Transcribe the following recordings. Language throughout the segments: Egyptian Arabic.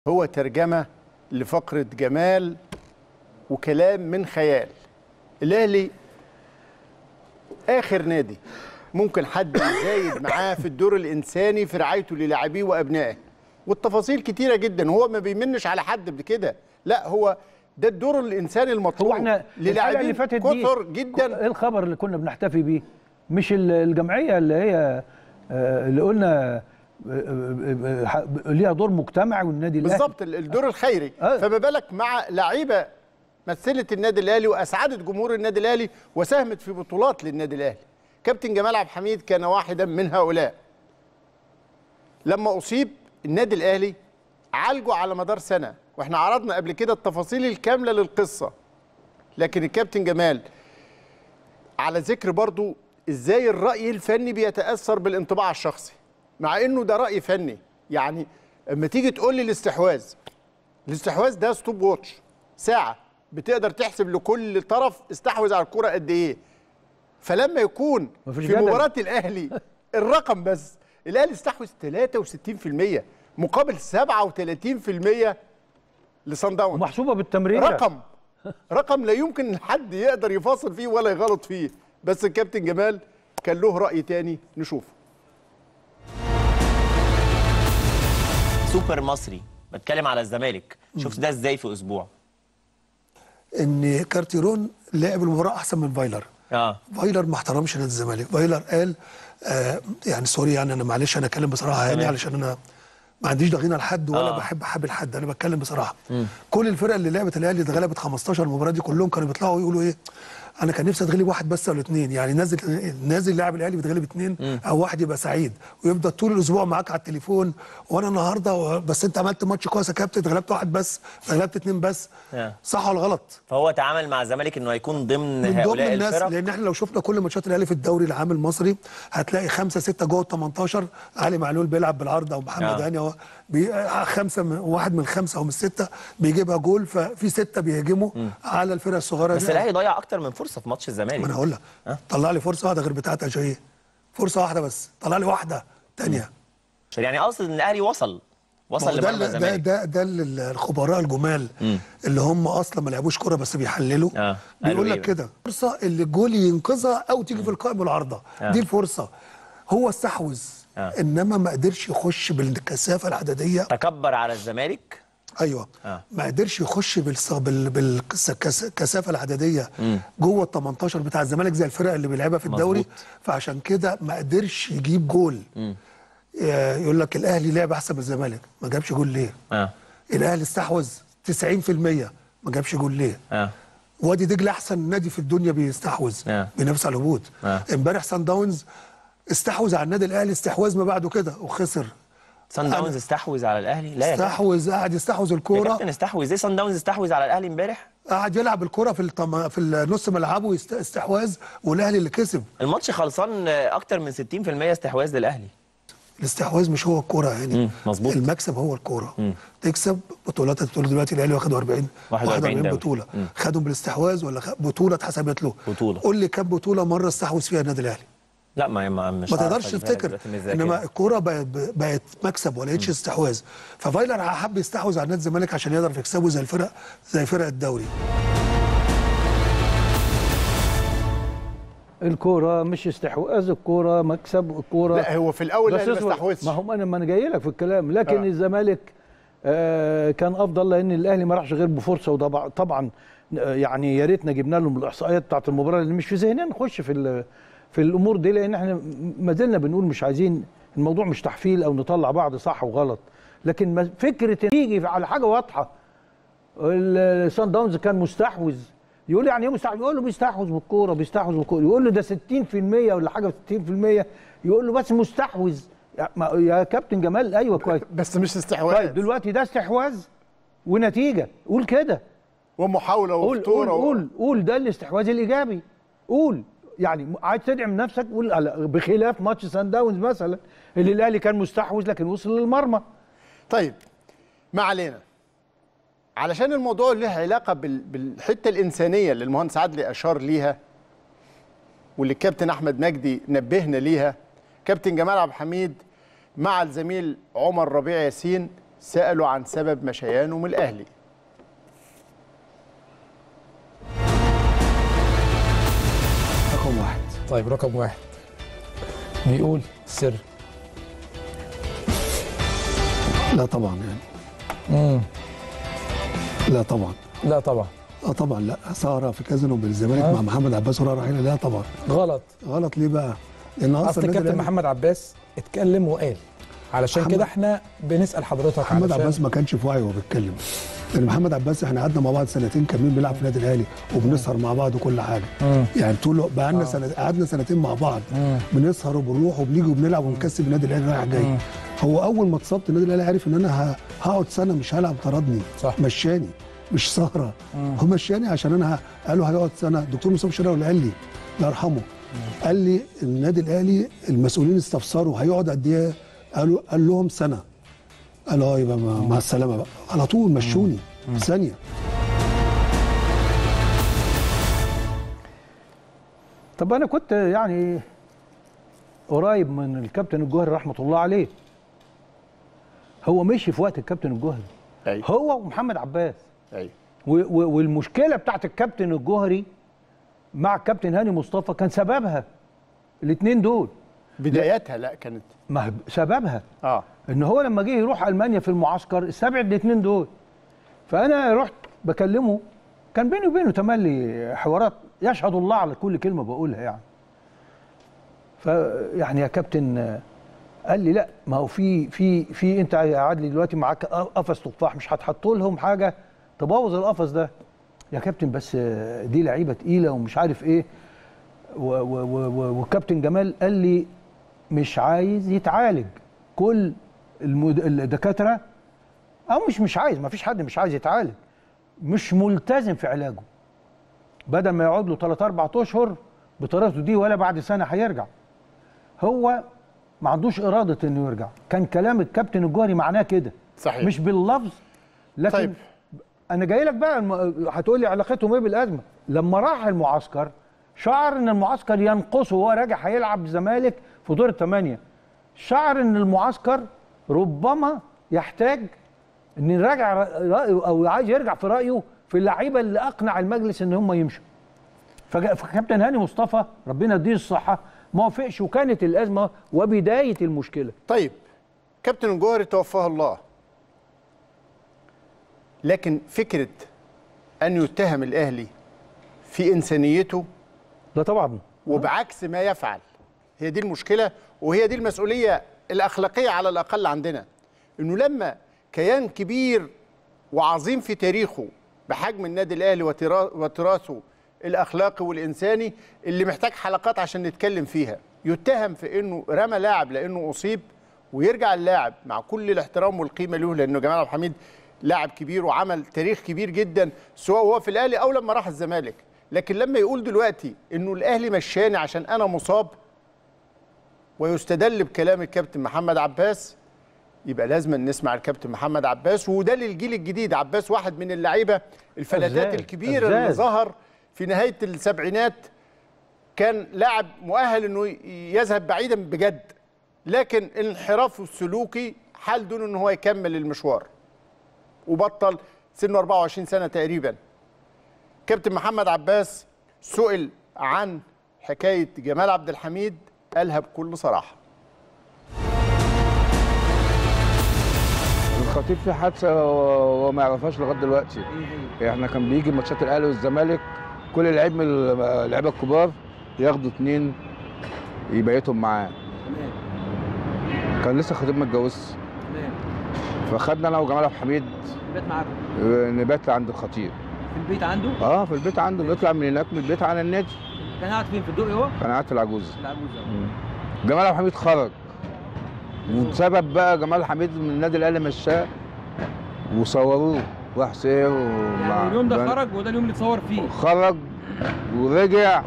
هو ترجمة لفقرة جمال وكلام من خيال الأهلي آخر نادي ممكن حد يزايد معاه في الدور الإنساني في رعايته للاعبيه وأبنائه والتفاصيل كتيرة جدا هو ما بيمنش على حد بكده لا هو ده الدور الإنساني المطلوب هو احنا الحلقه للاعبين اللي فاتت دي كثر جدا ايه الخبر اللي كنا بنحتفي بيه مش ال- الجمعيه اللي هي آه، اللي قلنا آه، آه، آه، ليها دور مجتمعي والنادي الاهلي بالظبط ال- الدور الخيري آه. فما بالك مع لعيبه مثلت النادي الاهلي واسعدت جمهور النادي الاهلي وساهمت في بطولات للنادي الاهلي كابتن جمال عبد الحميد كان واحدا من هؤلاء لما اصيب النادي الاهلي عالجه على مدار سنه واحنا عرضنا قبل كده التفاصيل الكامله للقصه لكن الكابتن جمال على ذكر برضو ازاي الرأي الفني بيتأثر بالانطباع الشخصي مع انه ده رأي فني يعني اما تيجي تقول لي الاستحواذ الاستحواذ ده ستوب واتش ساعة بتقدر تحسب لكل طرف استحوذ على الكرة قد ايه فلما يكون مفيش في جدل. مباراة الاهلي الرقم بس الاهلي استحوذ 63% مقابل 37% لصن داونز ومحسوبه بالتمرين رقم رقم لا يمكن حد يقدر يفاصل فيه ولا يغلط فيه بس الكابتن جمال كان له رأي تاني نشوفه سوبر مصري بتكلم على الزمالك شفت ده ازاي في اسبوع ان كارتيرون لعب المباراه احسن من فايلر اه فايلر ما احترمش نادي الزمالك فايلر قال آه يعني سوري يعني انا معلش انا اتكلم بصراحه يعني تمام. علشان انا ما عنديش ضغينه لحد ولا آه. آه. بحب احب حد انا بتكلم بصراحه كل الفرق اللي لعبت الاهلي اتغلبت 15 مباراه دي كلهم كانوا بيطلعوا يقولوا ايه انا كان نفسي اتغلب واحد بس ولا اثنين يعني نازل نازل لاعب الاهلي بيتغلب اثنين او واحد يبقى سعيد ويفضل طول الاسبوع معاك على التليفون وانا النهارده بس انت عملت ماتش كويس يا كابتن اتغلبت واحد بس اتغلبت اثنين بس آه. صح ولا غلط؟ فهو تعامل مع الزمالك انه هيكون ضمن من ضمن هؤلاء الناس الفرق لان احنا لو شفنا كل ماتشات الاهلي في الدوري العام المصري هتلاقي خمسه سته جوه ال 18 علي معلول بيلعب بالعرض او محمد آه. هاني هو بي خمسه من واحد من خمسه او من السته بيجيبها جول ففي سته بيهاجموا على الفرق الصغيره بس دي. الاهلي ضيع اكتر من فرصه في ماتش ما الزمالك انا هقول لك طلع لي فرصه واحده غير بتاعه اجاييه فرصه واحده بس طلع لي واحده ثانيه يعني اقصد ان الاهلي وصل وصل ده لمرمى ده الزمالك ده ده اللي الخبراء الجمال اللي هم اصلا ما لعبوش كوره بس بيحللوا آه. بيقول قالوا لك إيه كده فرصه اللي الجول ينقذها او تيجي في القائم والعارضه آه. دي الفرصه هو استحوذ آه. انما ما قدرش يخش بالكثافه العدديه تكبر على الزمالك ايوه آه. ما قدرش يخش بالص- بال- بالكثافه العدديه جوه ال 18 بتاع الزمالك زي الفرق اللي بيلعبها في الدوري مظبوط. فعشان كده ما قدرش يجيب جول آه، يقول لك الاهلي لعب احسن من الزمالك ما جابش جول ليه اه الاهلي استحوذ 90% ما جابش جول ليه اه وادي دجله احسن نادي في الدنيا بيستحوذ آه. بينافس على الهبوط آه. امبارح سان داونز استحوذ على النادي الاهلي استحواذ ما بعده كده وخسر سان داونز استحوذ على الاهلي لا يا كابتن. استحوذ قعد يستحوذ يا الكوره كابتن استحوذ ازاي سان داونز استحوذ على الاهلي امبارح قعد يلعب الكوره في الطم... في نص ملعبه يست- استحواذ والاهلي اللي كسب الماتش خلصان آه، اكتر من 60% استحواذ للاهلي الاستحواذ مش هو الكوره يعني مم، مظبوط. المكسب هو الكوره تكسب بطولات بتقول دلوقتي الاهلي واخد 40 41 دوري. بطوله خدهم بالاستحواذ ولا خ... بطوله اتحسبت له بطولة. قول لي كام بطوله مره استحوذ فيها النادي الاهلي لا ما ما مش ما هعرف تقدرش أجيبها لك تفتكر دلوقتي من الذاكرة. انما الكوره بقت بقت مكسب ولا لقيتش استحواذ ففايلر حب يستحوذ على نادي الزمالك عشان يقدر يكسبه زي الفرق زي فرق الدوري الكوره مش استحواذ الكوره مكسب الكوره لا هو في الاول بس الاهلي ما اصبر، استحوذش ما هم انا ما انا جاي لك في الكلام لكن آه. آه. الزمالك آه كان افضل لان الاهلي ما راحش غير بفرصه وطبعا طبعا آه، يعني يا ريتنا جبنا لهم الاحصائيات بتاعت المباراه اللي مش في ذهننا نخش في ال- في الامور دي لان احنا ما زلنا بنقول مش عايزين الموضوع مش تحفيل او نطلع بعض صح وغلط لكن ما- فكره إن يجي على حاجه واضحه السان داونز كان مستحوذ يقول لي يعني ايه مستحوذ؟ يقول له بيستحوذ بالكوره بيستحوذ بالكوره يقول له ده 60% ولا حاجه 60% يقول له بس مستحوذ يا, ما- يا كابتن جمال ايوه كويس بس مش استحواذ طيب دلوقتي ده استحواذ ونتيجه قول كده ومحاوله قول قول وخطوره و- قول قول ده الاستحواذ الايجابي قول يعني عايز تدعم نفسك قول على- بخلاف ماتش سان داونز مثلا اللي الاهلي كان مستحوذ لكن وصل للمرمى طيب ما علينا علشان الموضوع له علاقه بال- بالحته الانسانيه اللي المهندس عدلي اشار ليها واللي الكابتن احمد مجدي نبهنا ليها كابتن جمال عبد الحميد مع الزميل عمر ربيع ياسين سالوا عن سبب مشيانه من الاهلي رقم واحد طيب رقم واحد بيقول سر لا طبعا يعني امم لا طبعا لا طبعا اه طبعا لا سهره في كازينو بالزمالك مع محمد عباس وراء رحيل لا طبعا غلط غلط ليه بقى؟ لان اصلا اصل النادي الكابتن الأهلي- محمد عباس اتكلم وقال علشان محمد- كده احنا بنسال حضرتك محمد علشان عباس ما كانش في وعي وهو بيتكلم لان محمد عباس احنا قعدنا مع بعض سنتين كاملين بنلعب في النادي الاهلي وبنسهر مع بعض وكل حاجه مم. يعني طول بقى لنا سنه قعدنا سنتين مع بعض مم. بنسهر وبنروح وبنيجي وبنلعب ونكسب النادي الاهلي رايح جاي هو اول ما اتصبت النادي الاهلي عارف ان انا ه- هقعد سنه مش هلعب طردني صح. مشاني مش سهره هو مشاني عشان انا ه- قالوا هيقعد سنه الدكتور مصطفى شراوي اللي قال لي الله يرحمه قال لي النادي الاهلي المسؤولين استفسروا هيقعد قد ايه قالوا قال لهم سنه قالوا اه يبقى مع مع السلامه بقى على طول مشوني ثانيه طب انا كنت يعني قريب من الكابتن الجوهري رحمه الله عليه هو مشي في وقت الكابتن الجوهري ايوه هو ومحمد عباس ايوه و- و- والمشكله بتاعت الكابتن الجوهري مع الكابتن هاني مصطفى كان سببها الاثنين دول بدايتها لا كانت ما هي سببها اه ان هو لما جه يروح المانيا في المعسكر استبعد الاثنين دول فانا رحت بكلمه كان بيني وبينه تملي حوارات يشهد الله على كل كلمه بقولها يعني فيعني يا كابتن آه، قال لي لا ما هو في في في انت يا عدلي دلوقتي معاك قفص تفاح مش هتحط لهم حاجه تبوظ القفص ده يا كابتن بس آه، دي لعيبه تقيله ومش عارف ايه و- و- و- و- والكابتن جمال قال لي مش عايز يتعالج كل المد... الدكاتره او مش مش عايز ما فيش حد مش عايز يتعالج مش ملتزم في علاجه بدل ما يقعد له 3 4 اشهر بطريقته دي ولا بعد سنه هيرجع هو ما عندوش اراده انه يرجع كان كلام الكابتن الجوهري معناه كده صحيح. مش باللفظ لكن طيب. انا جاي لك بقى الم... هتقول لي علاقتهم ايه بالازمه لما راح المعسكر شعر ان المعسكر ينقصه وهو راجع هيلعب الزمالك في دور الثمانيه شعر ان المعسكر ربما يحتاج ان يراجع رايه او عايز يرجع في رايه في اللعيبه اللي اقنع المجلس ان هم يمشوا فجاء فكابتن هاني مصطفى ربنا يديه الصحه ما وافقش وكانت الازمه وبدايه المشكله طيب كابتن الجوهري توفاه الله لكن فكره ان يتهم الاهلي في انسانيته ده طبعا وبعكس ما يفعل هي دي المشكله وهي دي المسؤوليه الاخلاقيه على الاقل عندنا انه لما كيان كبير وعظيم في تاريخه بحجم النادي الاهلي وترا- وتراثه الاخلاقي والانساني اللي محتاج حلقات عشان نتكلم فيها يتهم في انه رمى لاعب لانه اصيب ويرجع اللاعب مع كل الاحترام والقيمه له لانه جمال عبد الحميد لاعب كبير وعمل تاريخ كبير جدا سواء هو في الاهلي او لما راح الزمالك لكن لما يقول دلوقتي انه الاهلي مشاني عشان انا مصاب ويستدل بكلام الكابتن محمد عباس يبقى لازم نسمع الكابتن محمد عباس وده للجيل الجديد عباس واحد من اللعيبه الفلاتات أزاز، الكبيره اللي أزاز. ظهر في نهايه السبعينات كان لاعب مؤهل انه يذهب بعيدا بجد لكن انحرافه السلوكي حال دون ان هو يكمل المشوار وبطل سنه 24 سنه تقريبا كابتن محمد عباس سئل عن حكايه جمال عبد الحميد قالها بكل صراحه الخطيب في حادثه وهو ما يعرفهاش لغايه دلوقتي احنا كان بيجي ماتشات الاهلي والزمالك كل لعيب من اللعيبه الكبار ياخدوا اتنين يبيتهم معاه كان لسه الخطيب ما اتجوزش فخدنا انا وجمال عبد الحميد البيت معاكم آه، نبات عند الخطيب في البيت عنده اه في البيت عنده نطلع من هناك من البيت على النادي كان قاعد فين في الدقي هو؟ كان قاعد في العجوز العجوزه جمال عبد الحميد خرج وبسبب بقى جمال حميد من النادي الاهلي مشاه وصوروه راح سير ومع يعني اليوم ده بن- خرج وده اليوم اللي اتصور فيه خرج ورجع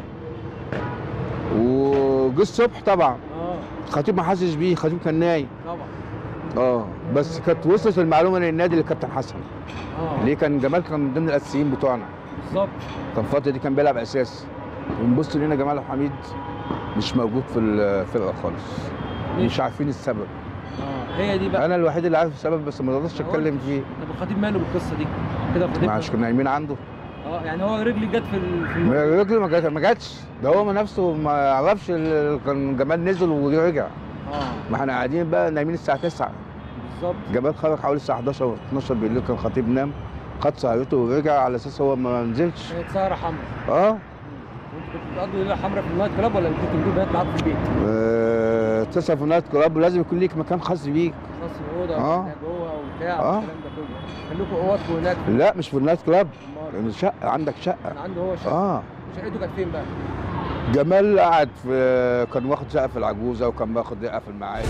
وجه الصبح طبعا اه الخطيب ما حسش بيه الخطيب كان نايم طبعا اه بس كانت وصلت المعلومه للنادي للكابتن حسن اه ليه كان جمال كان من ضمن الاساسيين بتوعنا بالظبط كان الفتره دي كان بيلعب اساسي ونبص لقينا جمال حميد مش موجود في الفرقه خالص ليه؟ مش عارفين السبب اه هي دي بقى انا الوحيد اللي عارف السبب بس ما رضيتش اتكلم فيه طب الخطيب ماله بالقصه دي كده الخطيب ما عشان نايمين عنده اه يعني هو رجلي جت في ال- في الم- رجله ما جاتش ما جاتش ده هو من نفسه ما يعرفش ال- كان جمال نزل ورجع اه ما احنا قاعدين بقى نايمين الساعه 9 بالظبط جمال خرج حوالي الساعه 11 و 12 بالليل كان خطيب نام خد سهرته ورجع على اساس هو ما نزلش كانت سهره حمراء اه وانتوا كنتوا بتقضوا ليله حمراء في النايت كلاب ولا كنتوا بتجيبوا بنات معاكم في البيت؟ آه، تصل في نايت كلاب لازم يكون ليك مكان خاص بيك خاص اوضه آه. وبتاع جوه وبتاع آه. والكلام ده كله كان لكم اوضكم هناك لا مش في النايت كلاب أمال. شقه عندك شقه كان عنده هو شقه اه شقته كانت فين بقى؟ جمال قعد في كان واخد شقه في العجوزه وكان واخد شقه في المعادي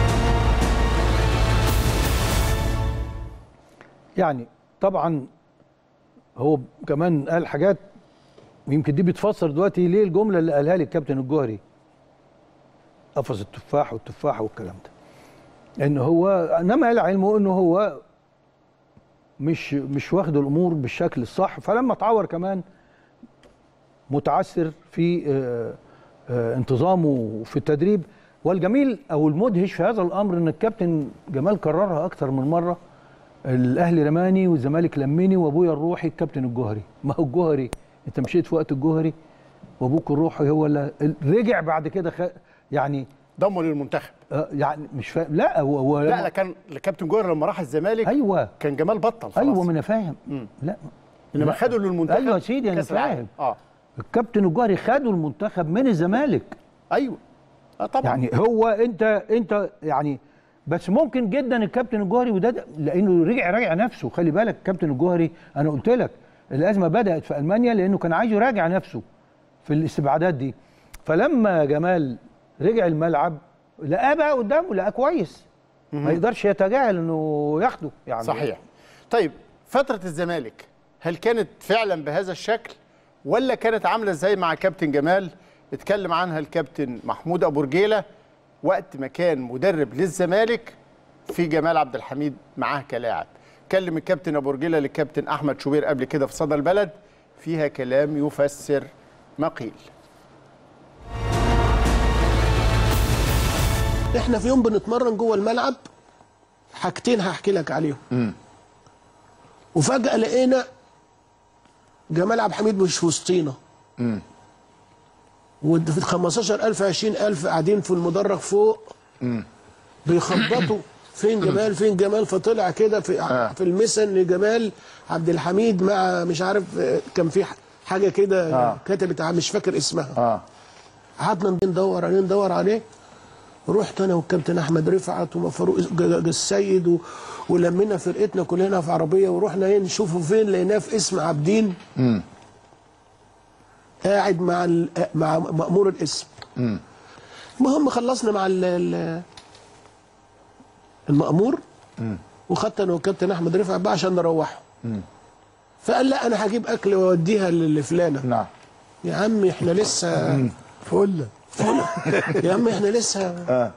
يعني طبعا هو كمان قال حاجات يمكن دي بتفسر دلوقتي ليه الجمله اللي قالها لي الكابتن الجوهري قفص التفاح والتفاح والكلام ده ان هو انما العلم انه هو مش مش واخد الامور بالشكل الصح فلما اتعور كمان متعثر في آه، آه، انتظامه في التدريب والجميل او المدهش في هذا الامر ان الكابتن جمال كررها اكتر من مره الاهلي رماني والزمالك لمني وابويا الروحي الكابتن الجوهري ما هو الجوهري انت مشيت في وقت الجوهري وابوك الروحي هو اللي رجع بعد كده خ... يعني ضمه للمنتخب آه، يعني مش فاهم لا هو هو لا لا كان الكابتن جوهر لما راح الزمالك ايوه كان جمال بطل خلاص ايوه ما انا فاهم مم. لا انما لا. خدوا للمنتخب ايوه يا سيدي انا كأس العالم. فاهم اه الكابتن الجوهري خدوا المنتخب من الزمالك ايوه اه طبعا يعني هو انت انت يعني بس ممكن جدا الكابتن الجوهري وده ده- لانه رجع راجع نفسه خلي بالك الكابتن الجوهري انا قلت لك الازمه بدات في المانيا لانه كان عايز يراجع نفسه في الاستبعادات دي فلما جمال رجع الملعب لقاه بقى قدامه لقاه كويس ما يقدرش يتجاهل انه ياخده يعني صحيح طيب فترة الزمالك هل كانت فعلا بهذا الشكل ولا كانت عاملة ازاي مع كابتن جمال اتكلم عنها الكابتن محمود أبو رجيلة وقت ما كان مدرب للزمالك في جمال عبد الحميد معاه كلاعب كلم الكابتن أبو رجيلة للكابتن أحمد شوبير قبل كده في صدى البلد فيها كلام يفسر ما قيل احنا في يوم بنتمرن جوه الملعب حاجتين هحكي لك عليهم وفجأة لقينا جمال عبد الحميد مش في وسطينا وفي 15000 20000 قاعدين في المدرج فوق بيخبطوا فين جمال فين جمال فطلع كده في في المسا ان جمال عبد الحميد مع مش عارف آه، كان في حاجه كده كتبت ع- مش فاكر اسمها اه قعدنا ندور عليه ندور عليه رحت انا والكابتن احمد رفعت وفاروق ج- ج- السيد و... ولمينا فرقتنا كلنا في عربيه ورحنا ايه نشوفه فين لقيناه في اسم عابدين قاعد مع ال... مع مأمور الاسم المهم خلصنا مع ال... ال- المأمور وخدت انا والكابتن احمد رفعت بقى عشان نروحه فقال لا انا هجيب اكل واوديها لفلانه نعم يا عم احنا لسه فل يا عم احنا لسه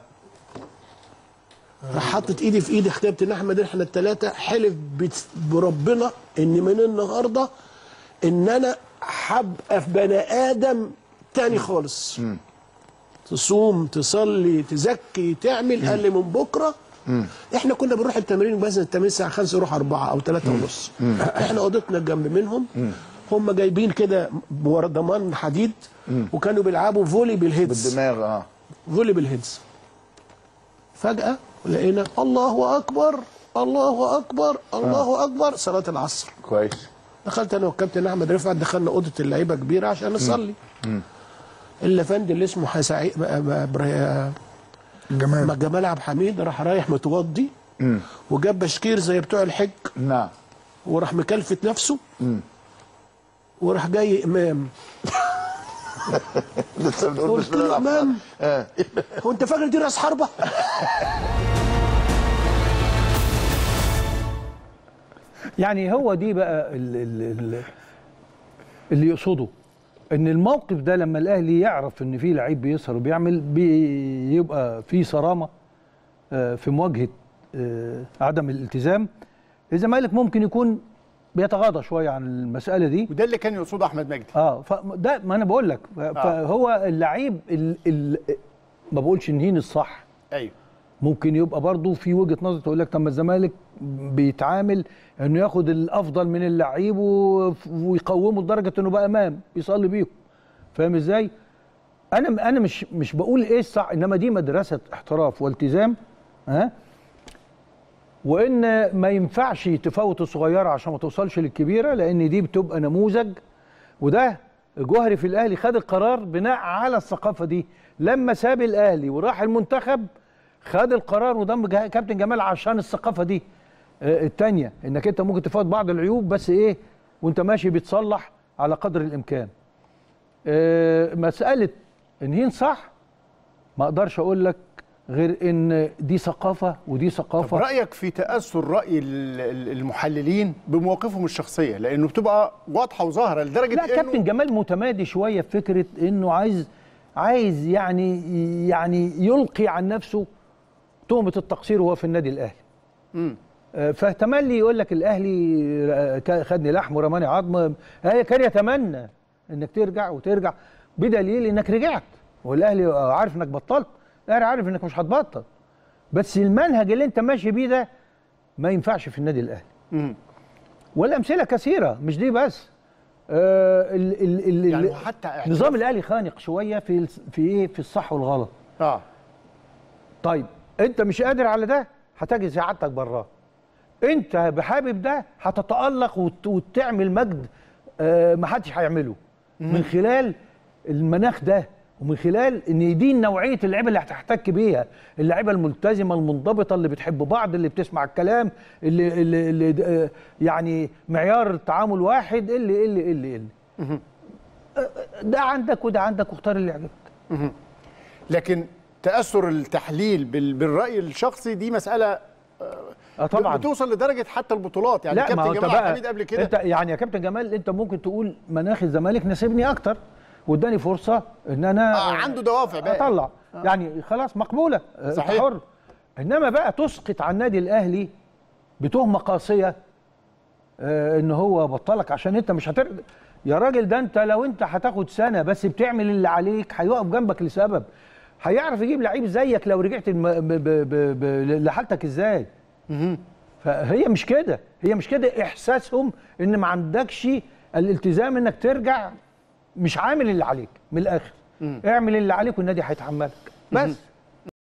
راح حاطط ايدي في ايد كابتن احمد احنا الثلاثه حلف بت- بربنا ان من النهارده ان انا هبقى في بني ادم تاني خالص تصوم تصلي تزكي تعمل قال لي من بكره احنا كنا بنروح التمرين مثلا التمرين الساعه 5 نروح 4 او 3 ونص احنا اوضتنا جنب منهم هم جايبين كده بردمان حديد وكانوا بيلعبوا فولي بالهيدز بالدماغ اه فولي بالهيدز فجأة لقينا الله أكبر الله أكبر الله أكبر صلاة العصر كويس دخلت أنا والكابتن أحمد رفعت دخلنا أوضة اللعيبة كبيرة عشان نصلي الأفندي اللي اسمه حسعي جمال جمال عبد الحميد راح رايح متوضي وجاب بشكير زي بتوع الحج نعم وراح مكلفت نفسه وراح جاي إمام لسه بنقول قلت له إمام هو أنت فاكر دي راس حربة؟ يعني هو دي بقى ال- ال- ال- اللي يقصده ان الموقف ده لما الاهلي يعرف ان في لعيب بيسهر وبيعمل بيبقى في صرامه آه، في مواجهه آه، عدم الالتزام الزمالك ممكن يكون بيتغاضى شويه عن المساله دي وده اللي كان يقصده أحمد مجدي اه فده ما انا بقول لك ف- فهو اللعيب ال ال ما بقولش نهين الصح أيوه ممكن يبقى برضه في وجهه نظر تقول لك طب ما الزمالك بيتعامل انه ياخد الافضل من اللعيب و- ويقومه لدرجه انه بقى امام بيصلي بيهم فاهم ازاي؟ انا انا مش مش بقول ايه الصح انما دي مدرسه احتراف والتزام ها وان ما ينفعش تفوت الصغيره عشان ما توصلش للكبيره لان دي بتبقى نموذج وده جوهري في الاهلي خد القرار بناء على الثقافه دي لما ساب الاهلي وراح المنتخب خد القرار وضم جا- كابتن جمال عشان الثقافه دي آه، التانية انك انت ممكن تفوت بعض العيوب بس ايه وانت ماشي بتصلح على قدر الامكان آه، مساله ان صح ما اقدرش اقول لك غير ان دي ثقافه ودي طب ثقافه رايك في تاثر راي ال- ال- المحللين بمواقفهم الشخصيه لانه بتبقى واضحه وظاهره لدرجه لا كابتن جمال متمادي شويه في فكره انه عايز عايز يعني يعني يلقي عن نفسه تهمه التقصير وهو في النادي الاهلي مم. آه، فاحتمال يقول لك الاهلي آه، كا- خدني لحم ورماني عظم هي كان يتمنى انك ترجع وترجع بدليل انك رجعت والاهلي آه، عارف انك بطلت الاهلي عارف انك مش هتبطل بس المنهج اللي انت ماشي بيه ده ما ينفعش في النادي الاهلي مم. والامثله كثيره مش دي بس آه ال ال ال يعني ال- حتى اعتراف- نظام الاهلي خانق شويه في ال- في ايه في الصح والغلط اه طيب انت مش قادر على ده هتجد سعادتك براه انت بحابب ده هتتالق وت- وتعمل مجد آه ما حدش هيعمله من خلال المناخ ده ومن خلال ان دي نوعيه اللعيبه اللي هتحتك بيها اللعيبه الملتزمه المنضبطه اللي بتحب بعض اللي بتسمع الكلام اللي, اللي, اللي آه، يعني معيار التعامل واحد اللي اللي اللي, اللي. آه، ده عندك وده عندك واختار اللي يعجبك لكن تاثر التحليل بال- بالراي الشخصي دي مساله اه طبعا بتوصل لدرجه حتى البطولات يعني لا ما كابتن هو انت جمال عبد بقى الحميد قبل كده انت يعني يا كابتن جمال انت ممكن تقول مناخ الزمالك ناسبني اكتر واداني فرصه ان انا آه عنده دوافع بقى اطلع يعني خلاص مقبوله آه، صحيح. أنت حر انما بقى تسقط على النادي الاهلي بتهمه قاسيه آه ان هو بطلك عشان انت مش هتر يا راجل ده انت لو انت هتاخد سنه بس بتعمل اللي عليك هيقف جنبك لسبب هيعرف يجيب لعيب زيك لو رجعت الم... ب... ب... ب... ب... لحالتك ازاي فهي مش كده هي مش كده احساسهم ان ما عندكش الالتزام انك ترجع مش عامل اللي عليك من الاخر اعمل اللي عليك والنادي هيتحملك بس